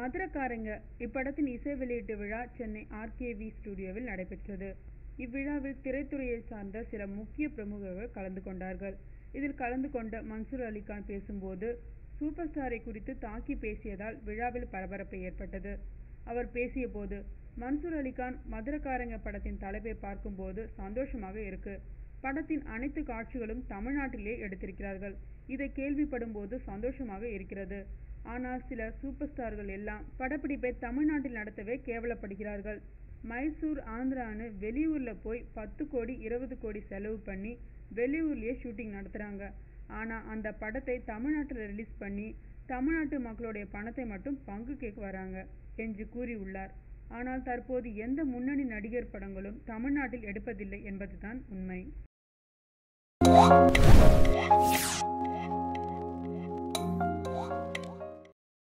மதுரக்காரங்க இப்படத்தின் இசை வெளியீட்டு விழா சென்னை ஆர்கேவி ஸ்டுடியோவில் நடைபெற்றது இவ்விழாவில் திரைத்துறையை சார்ந்த சில முக்கிய பிரமுகர்கள் கலந்து கொண்டார்கள் இதில் கலந்து கொண்ட மன்சூர் அலிகான் பேசும்போது சூப்பர் ஸ்டாரை குறித்து தாக்கி பேசியதால் விழாவில் பரபரப்பு ஏற்பட்டது அவர் பேசியபோது மன்சூர் அலிகான் மதுரக்காரங்க படத்தின் தலைப்பை பார்க்கும்போது சந்தோஷமாக இருக்கு படத்தின் அனைத்து காட்சிகளும் தமிழ்நாட்டிலே எடுத்திருக்கிறார்கள் இதை கேள்விப்படும் போது சந்தோஷமாக இருக்கிறது ஆனால் சில சூப்பர் ஸ்டார்கள் எல்லாம் படப்பிடிப்பை தமிழ்நாட்டில் நடத்தவே கேவலப்படுகிறார்கள் மைசூர் ஆந்திரான்னு வெளியூர்ல போய் பத்து கோடி இருபது கோடி செலவு பண்ணி வெளியூர்லயே ஷூட்டிங் நடத்துறாங்க ஆனா அந்த படத்தை தமிழ்நாட்டில் ரிலீஸ் பண்ணி தமிழ்நாட்டு மக்களுடைய பணத்தை மட்டும் பங்கு கேட்க வராங்க என்று கூறியுள்ளார் ஆனால் தற்போது எந்த முன்னணி நடிகர் படங்களும் தமிழ்நாட்டில் எடுப்பதில்லை என்பதுதான் உண்மை